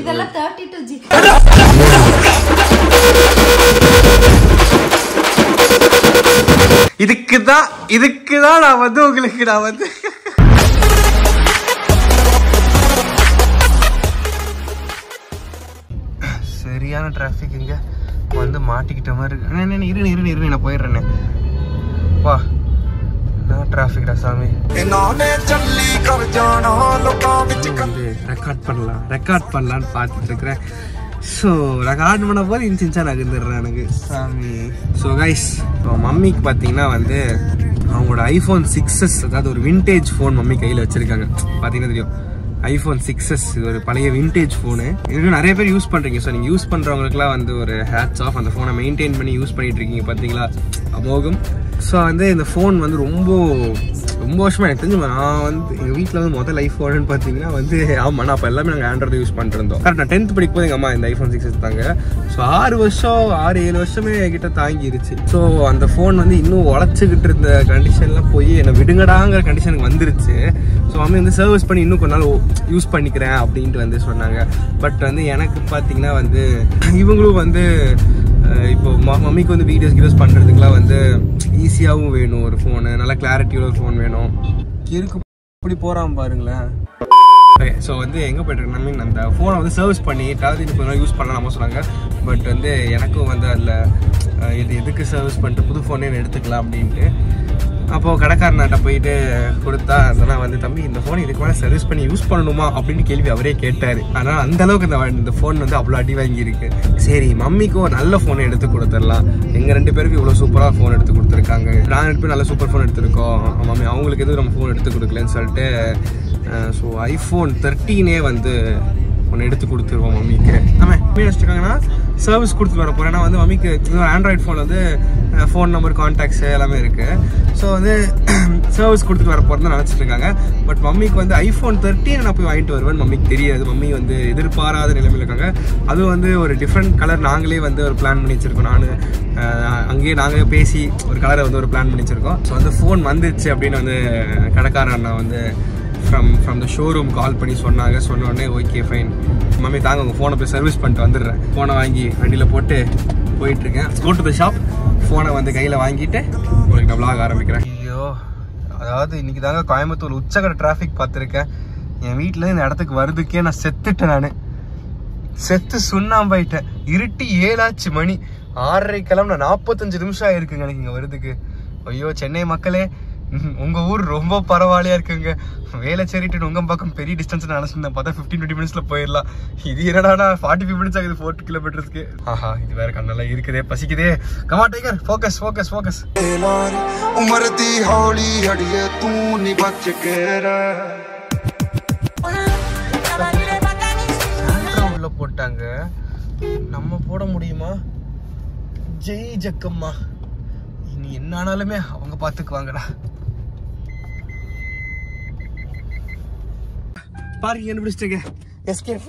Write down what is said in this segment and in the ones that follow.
இதெல்லாம் thirty two G இதுக்கு தான் இதுக்கு தான் நான் வந்து உங்களுக்கு நான் வந்து சரியான டிராஃபிக் இங்க வந்து மாட்டிக்கிட்ட மாதிரி இருக்கு அண்ணே, அண்ணே, இரு இரு இரு நான் போயிடுறேண்ணே வா நான் டிராஃபிக்டா சாமி வந்து ரெக்கார்ட் பண்ணலாம் ரெக்கார்ட் பண்ணலான்னு பார்த்துட்டு இருக்கிறேன் ஸோ ரெக்கார்ட் பண்ண போது இன்ச்சின்ச்சா நகர்ந்துடுறேன் எனக்கு சாமி ஸோ கைஸ் ஸோ மம்மிக்கு பார்த்தீங்கன்னா வந்து அவங்களோட ஐஃபோன் சிக்ஸஸ் அதாவது ஒரு விண்டேஜ் ஃபோன் மம்மி கையில் வச்சிருக்காங்க பார்த்தீங்கன்னா தெரியும் ஐஃபோன் சிக்ஸஸ் இது ஒரு பழைய விண்டேஜ் ஃபோனு இது நிறைய பேர் யூஸ் பண்ணுறீங்க ஸோ நீங்கள் யூஸ் பண்ணுறவங்களுக்குலாம் வந்து ஒரு ஹேட்ஸ் ஆஃப் அந்த ஃபோனை மெயின்டைன் பண்ணி யூஸ் பண்ணிட்டு இருக்கீங்க பார்த்தீங்களா அமோகம் ஸோ வந்து இந்த ஃபோன் வந்து ரொம்ப ரொம்ப வருஷமா எனக்கு தெரிஞ்சு நான் வந்து எங்கள் வீட்டில் வந்து முதல் ஐஃபோன் பார்த்தீங்கன்னா வந்து ஆமாம் நான் அப்போ எல்லாமே நாங்கள் ஆண்ட்ராய்டு யூஸ் பண்ணிருந்தோம் கரெக்ட் நான் டென்த் படிக்கும் போது எங்கள் அம்மா இந்த ஐஃபோன் சிக்ஸ் எடுத்தாங்க ஸோ ஆறு வருஷம் ஆறு ஏழு வருஷமே என்கிட்ட தாங்கிருச்சு ஸோ அந்த ஃபோன் வந்து இன்னும் உழைச்சிக்கிட்டு இருந்த கண்டிஷன்லாம் போய் என்னை விடுங்கடாங்கிற கண்டிஷனுக்கு வந்துருச்சு ஸோ மம்மி வந்து சர்வீஸ் பண்ணி இன்னும் கொஞ்ச நாள் யூஸ் பண்ணிக்கிறேன் அப்படின்ட்டு வந்து சொன்னாங்க பட் வந்து எனக்கு பார்த்தீங்கன்னா வந்து இவங்களும் வந்து அஹ் இப்போ ம- மம்மிக்கு வந்து வீடியோஸ் கீடியோஸ் பண்ணுறதுக்குலாம் வந்து ஈஸியாகவும் வேணும் ஒரு ஃபோனு நல்ல கிளாரிட்டியோட ஒரு ஃபோன் வேணும் இருக்கு இப்படி போகிறான் பாருங்களேன் ஓகே ஸோ வந்து எங்கே போயிட்டு மீன் அந்த ஃபோனை வந்து சர்வீஸ் பண்ணி டாவது இன்னும் கொஞ்சம் யூஸ் பண்ணலாம் நம்ம சொன்னாங்க பட் வந்து எனக்கும் வந்து அதில் இது எதுக்கு சர்வீஸ் பண்ணிட்டு புது ஃபோனே எடுத்துக்கலாம் அப்படின்ட்டு அப்போது கடைக்காரனாட்ட போயிட்டு கொடுத்தா அதெல்லாம் வந்து தம்பி இந்த ஃபோன் இதுக்கு மேலே சர்வீஸ் பண்ணி யூஸ் பண்ணணுமா அப்படின்னு கேள்வி அவரே கேட்டார் ஆனால் அந்த அளவுக்கு இந்த இந்த ஃபோன் வந்து அவ்வளோ அடி வாங்கியிருக்கு சரி மம்மிக்கும் ஒரு நல்ல ஃபோன் எடுத்து கொடுத்துடலாம் எங்கள் ரெண்டு பேருக்கு இவ்வளோ சூப்பராக ஃபோன் எடுத்து கொடுத்துருக்காங்க நாங்கள் ரெண்டு பேரும் நல்ல சூப்பர் ஃபோன் எடுத்திருக்கோம் மம்மி அவங்களுக்கு எதுவும் நம்ம ஃபோன் எடுத்து கொடுக்கலன்னு சொல்லிட்டு ஸோ ஐஃபோன் தேர்ட்டீனே வந்து ஒன்று எடுத்து கொடுத்துருவோம் மம்மிக்கு நம்ம எப்படி வச்சுருக்காங்கன்னா சர்வீஸ் கொடுத்துட்டு வர போகிறேன் ஏன்னா வந்து மம்மிக்கு ஆண்ட்ராய்ட் ஃபோன் வந்து ஃபோன் நம்பர் கான்டாக்ட்ஸ் எல்லாமே இருக்குது ஸோ வந்து சர்வீஸ் கொடுத்துட்டு வர போகிறதா நினச்சிட்டு இருக்காங்க பட் மம்மிக்கு வந்து ஐஃபோன் தேர்ட்டின் நான் போய் வாங்கிட்டு வருவேன் மம்மிக்கு தெரியாது மம்மி வந்து எதிர்பாராத நிலைமையில் இருக்காங்க அதுவும் வந்து ஒரு டிஃப்ரெண்ட் கலர் நாங்களே வந்து ஒரு பிளான் பண்ணி வச்சிருக்கோம் நான் அங்கேயே நாங்களே பேசி ஒரு கலரை வந்து ஒரு பிளான் பண்ணி வச்சிருக்கோம் ஸோ வந்து ஃபோன் வந்துருச்சு அப்படின்னு வந்து கடைக்காரன் அண்ணா வந்து from from the showroom call பண்ணி சொன்னாங்க சொன்ன உடனே ஓகே ஃபைன் மம்மி தாங்க உங்கள் ஃபோனை போய் சர்வீஸ் பண்ணிட்டு வந்துடுறேன் ஃபோனை வாங்கி வண்டியில் போட்டு போயிட்டுருக்கேன் கோ டு த ஷாப் ஃபோனை வந்து கையில் வாங்கிட்டு உங்களுக்கு நான் vlog ஆரம்பிக்கிறேன் ஐயோ அதாவது இன்னைக்கு தாங்க கோயம்புத்தூர் உச்சகர டிராஃபிக் பார்த்துருக்கேன் என் வீட்டில் இந்த இடத்துக்கு வர்றதுக்கே நான் செத்துட்டேன் நான் செத்து சுண்ணாம்பாயிட்டேன் இருட்டி ஏழாச்சு மணி ஆறரை கிளம்புன நாற்பத்தஞ்சு நிமிஷம் ஆயிருக்குங்க எனக்கு இங்கே வருதுக்கு ஐயோ சென்னை மக்களே ம், உங்க ஊர் ரொம்ப பரவாயில்லையா இருக்குங்க வேலைச்சேரி டு உங்க பக்கம் பெரிய டிஸ்டன்ஸ் நினைச்சிருந்தேன் பார்த்தா ஃபிஃப்டீன் டுவெண்ட்டி மினிட்ஸ்ல போயிடலாம் இது என்னடா ஃபார்ட்டி ஃபைவ் மினிட்ஸ் ஆகுது ஃபோர்ட்டி கிலோமீட்டர்ஸ்க்கு ஆஹா இது வேற கண்ணெல்லாம் இருக்குதே பசிக்குதே கமா டைகர் ஃபோக்கஸ் ஃபோக்கஸ் ஃபோக்கஸ் ਉਮਰ ਦੀ ਹੌਲੀ ਅੜੀਏ ਤੂੰ ਨੀ ਬਚ ਕੇ ਰਹਿ உள்ள போட்டாங்க நம்ம போட முடியுமா ஜெய் ஜக்கம்மா இனி என்ன ஆனாலுமே அவங்க பாத்துக்குவாங்கடா பாருங்க என்ன பிடிச்சிட்டு escape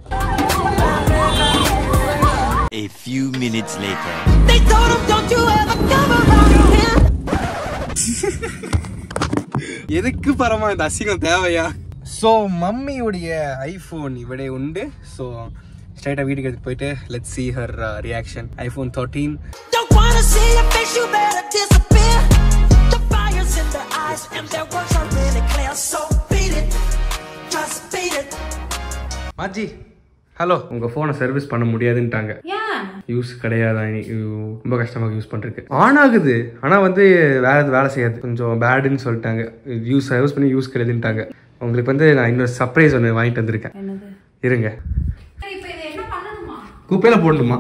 A few minutes later. They told him, don't you ever come around here. எதுக்கு பரமா இந்த அசிங்கம் தேவையா ஸோ மம்மியுடைய ஐஃபோன் இவடே உண்டு ஸோ ஸ்ட்ரைட்டாக வீட்டுக்கு எடுத்து போயிட்டு let see her reaction iPhone thirteen Don't wanna see your face, you better disappear. The fire's in their eyes and their words are really clear. So beat it, just beat it. மாஜி hello உங்கள் ஃபோனை service பண்ண முடியாதுன்ட்டாங்க ஏன் use கிடையாது ரொம்ப கஷ்டமாக use பண்ணுறதுக்கு on ஆகுது ஆனால் வந்து வேற எது வேலை செய்யாது கொஞ்சம் பேடுன்னு சொல்லிட்டாங்க யூஸ் யூஸ் பண்ணி யூஸ் கிடையாதுன்ட்டாங்க உங்களுக்கு வந்து நான் இன்னொரு சர்ப்ரைஸ் ஒன்று வாங்கிட்டு வந்திருக்கேன் என்னது இருங்க இப்ப இதை என்ன பண்ணணுமா குப்பையில போடணுமா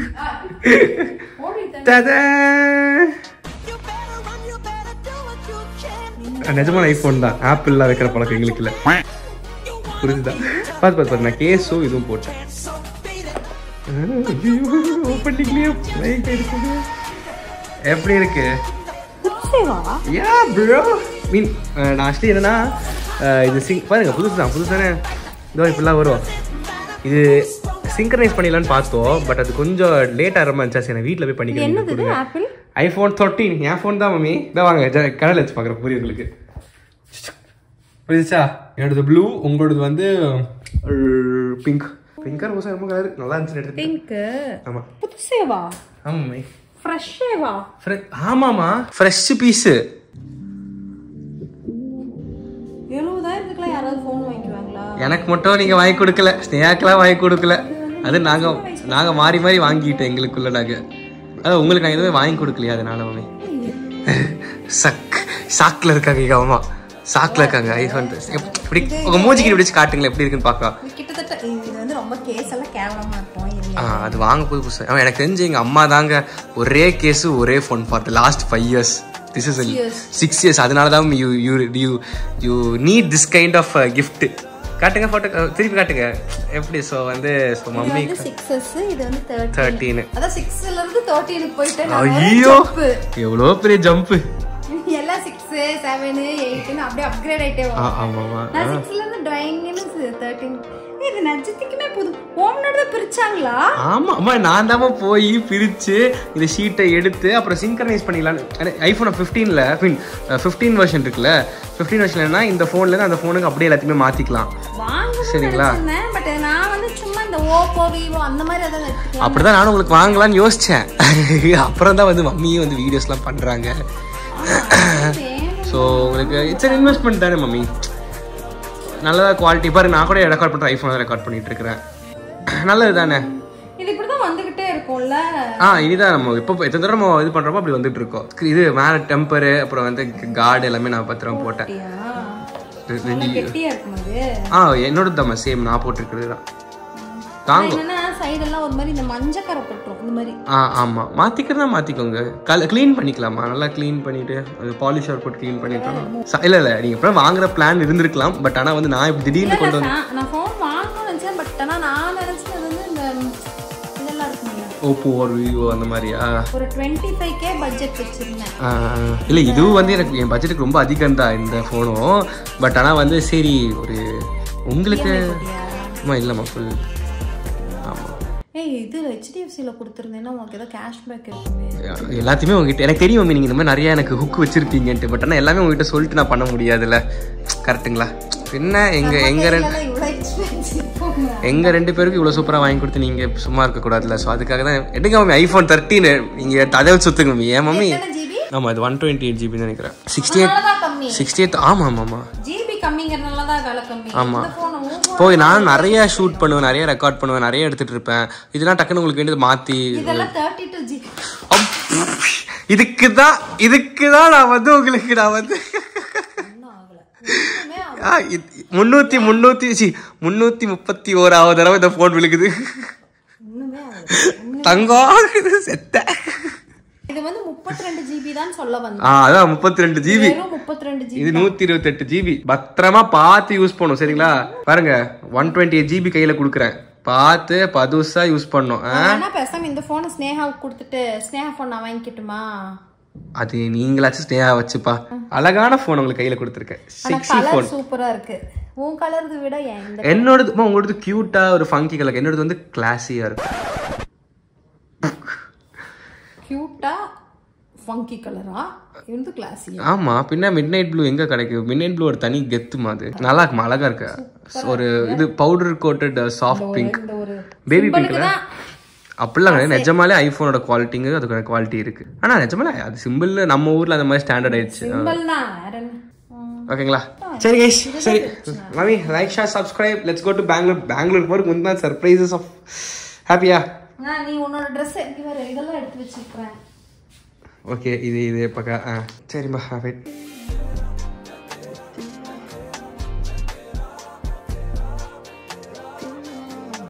ஓடி ததா! You better run, you better do what you can. நிஜமான ஐஃபோன் தான் ஆப்பிள்லாம் வைக்கிற பழக்கம் எங்களுக்கு இல்லை You wanna புரிஞ்சுதா பார்த்து பார்த்து பார்த்து நான் கேஸும் இதுவும் போட்டேன் so beat it. ஓப்பனிங்லேயே இருக்குது எப்படி இருக்கு யா ப்ரோ மீன் நான் ஆக்சுவலி என்னன்னா அஹ், இது சிங் பாருங்க புதுசு தான் புதுசு தானே இதோ இப்படிலாம் வரும் இது சிங்க்ரனைஸ் பண்ணிடலான்னு பார்த்தோம் பட் அது கொஞ்சம் லேட் ஆகிற மாதிரி இருந்துச்சு சரி வீட்டில் போய் பண்ணிக்கிறேன் ஆப்பிள் ஐஃபோன் தேர்ட்டீன் என் ஃபோன் தான் மம்மி இதான் வாங்க ஜ- கடையில் வச்சு பார்க்குறேன் புரியுது உங்களுக்கு புரியுதுச்சா என்னோடது ப்ளூ உங்களோடது வந்து பிங்க் பிங்கா ரோஸா ரொம்ப கலர் நல்லா இருந்துச்சு எடுத்து பிங்க் ஆமா புதுசேவா ஆமாம் ஃப்ரெஷ்ஷேவா ஆமாமா ஃப்ரெஷ் பீஸு எழுபதாயிரத்துக்குலாம் யாராவது ஃபோன் வாங்கிக்குவாங்களா எனக்கு மட்டும் நீங்க வாங்கி கொடுக்கல ஸ்னேயாக்கெல்லாம் வாங்கி கொடுக்கல அது நாங்க நாங்க மாறி மாறி வாங்கிட்டோம் எங்களுக்குள்ள நாங்க அது உங்களுக்கு நான் எதுவுமே வாங்கி கொடுக்கலையா அதனால மம்மி சக் சாக்ல இருக்காங்க இங்க அம்மா சாக்ல இருக்காங்க ஐஃபோன் இப்படி உங்க மூஞ்சிக்கு இப்படி வச்சு காட்டுங்களேன் எப்படி இருக்குன்னு பார்க்கலாம் கிட்டத்தட்ட இது வந்து ரொம்ப கேஸ் எல்லாம் கேவலமா இருக்கும் இருங்க. ஆ அது வாங்க போது புதுசு அவன் எனக்கு தெரிஞ்சு எங்க அம்மா தாங்க ஒரே கேஸ் ஒரே phone for the last five years this is six years அதனால தான் you you you you need this kind of gift காட்டுங்க போட்டோ திருப்பி காட்டுங்க எப்படி ஸோ வந்து ஸோ இது மம்மி வந்து சிக்ஸஸ் இது வந்து தேர்ட்டி தேர்ட்டீனு அதான் சிக்ஸ்ல இருந்து தேர்ட்டீனுக்கு போயிட்டு நான் ஒரே ஐயோ jump. எவ்வளோ பெரிய ஜம்ப்பு எல்லாம் சிக்ஸ் செவன் எயிட்னு அப்படியே அப்கிரேட் ஆயிட்டே ஆ வரும் ஆமாம்மா நான் சிக்ஸ்ல இருந்து டிராயிங்னு தேர்ட்டீன் இது நட்சத்திரக்குமே புது ஓம்னோட தான் பிரிச்சாங்களா ஆமா அம்மா நான் தாம்மா போய் பிரிச்சு இந்த ஷீட்டை எடுத்து அப்புறம் சிங்கரைஸ் பண்ணிக்கலாம்னு ஐஃபோன் ஃபிஃப்டீனில் மீன் ஃபிஃப்டீன் வெர்ஷன் இருக்குல்ல ஃபிஃப்டீன் வெர்ஷன்லனா இந்த ஃபோன்லேருந்து அந்த ஃபோனுக்கு அப்படியே எல்லாத்தையுமே மாற்றிக்கலாம் வாங்கணும்னு சரிங்களா? நினைச்சிருந்தேன் பட் நான் வந்து சும்மா இந்த ஓப்போ விவோ அந்த மாதிரி அதான் எடுத்துக்கலாம் அப்படிதான் நானும் உங்களுக்கு வாங்கலாம்னு யோசிச்சேன் அப்புறம் தான் வந்து மம்மியும் வந்து வீடியோஸ்லாம் பண்ணுறாங்க ஸோ உங்களுக்கு இட்ஸ் அன் இன்வெஸ்ட்மெண்ட் தானே மம்மி நல்லதா குவாலிட்டி பாரு நான் கூட ரெக்கார்ட் பண்ணுற ஐஃபோன் ரெக்கார்ட் பண்ணிட்டு இருக்கிறேன் நல்லது தானே இது இப்படிதான் வந்துகிட்டே இருக்கும்ல ஆ இனிதான் நம்ம இப்போ எத்தனை தடவை நம்ம இது பண்ணுறப்போ அப்படி வந்துட்டு இருக்கோம் இது மேலே டெம்பரு அப்புறம் வந்து கார்டு எல்லாமே நான் பத்திரம் போட்டேன் அப்படியா? ரெ- நல்லா ரெண்டு கெட்டியா இருக்கும் அது ஆ என்னோட தான் சேம் நான் போட்டிருக்கிறது தான் தாங்கும் என்னன்னா சைடெல்லாம் ஒரு மாதிரி இந்த மஞ்சக்கரை போட்டுரும் இந்த மாதிரி ஆ ஆமாம் மாற்றிக்கிறதா மாற்றிக்கோங்க கல க்ளீன் பண்ணிக்கலாமா நல்லா க்ளீன் பண்ணிவிட்டு அது பாலிஷர் போட்டு க்ளீன் பண்ணிட்டோம் இல்லை இல்லை நீங்கள் இப்போ வாங்குற பிளான் இருந்திருக்கலாம் பட் ஆனால் வந்து நான் இப்படி திடீர்னு கொண்டு வந்து நான் நான் ஃபோன் வாங்கணும்னு நினைச்சேன் பட் ஆனா நான் நினைச்சது வந்து இந்த இதெல்லாம் இருக்கும்ல ஓப்போ ஒரு விவோ அந்த மாதிரியா ஒரு டுவெண்ட்டி ஃபைவ் கே பட்ஜெட் வச்சிருந்தேன் ஆ, இல்லை இதுவும் வந்து எனக்கு என் பட்ஜெட்டுக்கு ரொம்ப அதிகம் தான் இந்த ஃபோனும் பட் ஆனால் வந்து சரி ஒரு உங்களுக்கு ஆமாம் இல்லைம்மா ஃபுல் ஆமாம் ஏய் இது ஹெச்டிஎஃப்சியில் கொடுத்துருந்தேன்னா உனக்கு ஏதோ கேஷ்பேக் இருக்குமே எல்லாத்தையுமே உங்ககிட்ட எனக்கு தெரியும் மம்மி நீங்கள் இந்த மாதிரி நிறைய எனக்கு ஹுக் வச்சிருப்பீங்கன்ட்டு பட் ஆனால் எல்லாமே உங்ககிட்ட சொல்லிட்டு நான் பண்ண முடியாதுல்ல கரெக்ட்டுங்களா என்ன எங்க எங்க ரெண்டு இதெல்லாம் இவ்வளோ எக்ஸ்பென்சிவ் எங்க ரெண்டு பேருக்கு இவ்வளோ சூப்பராக வாங்கி கொடுத்து நீங்க சும்மா இருக்கக்கூடாதுல்ல ஸோ அதுக்காக தான் எடுங்க மம்மி ஐஃபோன் தேர்ட்டின் நீங்க அதை வச்சு சுத்துங்க மம்மி ஏன் மம்மி எத்தனை ஜிபி ஆமா இது ஒன் டுவெண்ட்டி எயிட் ஜிபின்னு நினைக்கிறேன் சிக்ஸ்டி எயிட் அதனாலதான் கம்மி சிக்ஸ்டி எயிட் ஆமா ஆமாம்மா ஜிபி கம்மிங்கிறதுனால தான் விலை கம்மி ஆமா. இந்த ஃபோன் போய் நான் நிறைய ஷூட் பண்ணுவேன் நிறைய ரெக்கார்ட் பண்ணுவேன் நிறைய எடுத்துட்டு இருப்பேன் இதெல்லாம் டக்குன்னு உங்களுக்கு வேண்டியது மாத்தி இதெல்லாம் தேர்ட்டி டூ ஜிபி இதுக்கு தான் இதுக்கு தான் நான் வந்து உங்களுக்கு நான் வந்து ஆ, இது- முன்னூத்தி முன்னூத்தி சி முன்னூத்தி முப்பத்தி ஓராவது தடவை இந்த போன் விழுகுது ஒண்ணுமே ஆகல தங்கம் செத்த இது வந்து முப்பத்தி ரெண்டு ஜிபி தான் சொல்ல வந்தேன் ஆ அதான் முப்பத்தி ரெண்டு ஜிபி வெறும் முப்பத்தி ரெண்டு ஜிபி இது நூத்தி இருபத்தி எட்டு ஜிபி பத்திரமா பார்த்து யூஸ் பண்ணும் சரிங்களா பாருங்க ஒன் டுவெண்ட்டி எயிட் ஜிபி கையில கொடுக்குறேன் பார்த்து பதுசா யூஸ் பண்ணும் ஆ? ஆனா பேசாம இந்த போனை ஸ்னேகாவுக்கு கொடுத்துட்டு ஸ்னேகா போன் நான் வாங்கிக்கட்டுமா அது நீங்களாச்சும் ஸ்னேகா வச்சுப்பா அழகான போன் உங்களுக்கு கையில கொடுத்துருக்கேன் ஆனா சிக்ஸி போன் கலர் சூப்பரா இருக்கு உன் கலருக்கு விட என் இந்த என்னோடது அம்மா, உங்களோடது கியூட்டா ஒரு ஃபங்கி கலர் என்னோடது வந்து கிளாஸியா இருக்கும் கியூட்டா ஃபங்கி கலரா இது கிளாஸி ஆமா பின்ன மிட் நைட் ப்ளூ எங்க கிடைக்கும் மிட் நைட் ப்ளூ ஒரு தனி கெத்துமா அது நல்லா இருக்குமா அழகா இருக்கு ஒரு இது பவுடர் கோட்டட் சாஃப்ட் பிங்க் இந்த ஒரு பேபி பிங்க்ல அப்படிலாம் கிடையாது நிஜமாலே ஐஃபோனோட குவாலிட்டிங்க அதுக்கான குவாலிட்டி இருக்கு ஆனா நிஜமாலே அது சிம்பிள் நம்ம ஊர்ல அந்த மாதிரி ஸ்டாண்டர்ட் ஆயிடுச்சு சிம்பிள் தான் வேற என்ன ம். ஓகேங்களா சரி கைஸ் சரி mummy like share subscribe let's go to Bangalore Bangalore போறதுக்கு முன்னாடி சர்ப்ரைசஸ் ஆஃப் ஹாப்பியா ஆ, நீ உன்னோட ட்ரெஸ் இங்க வேற இதெல்லாம் எடுத்து வச்சிருக்கிறேன் ஓகே இது இது பக்கா ஆ சரிம்மா வெயிட்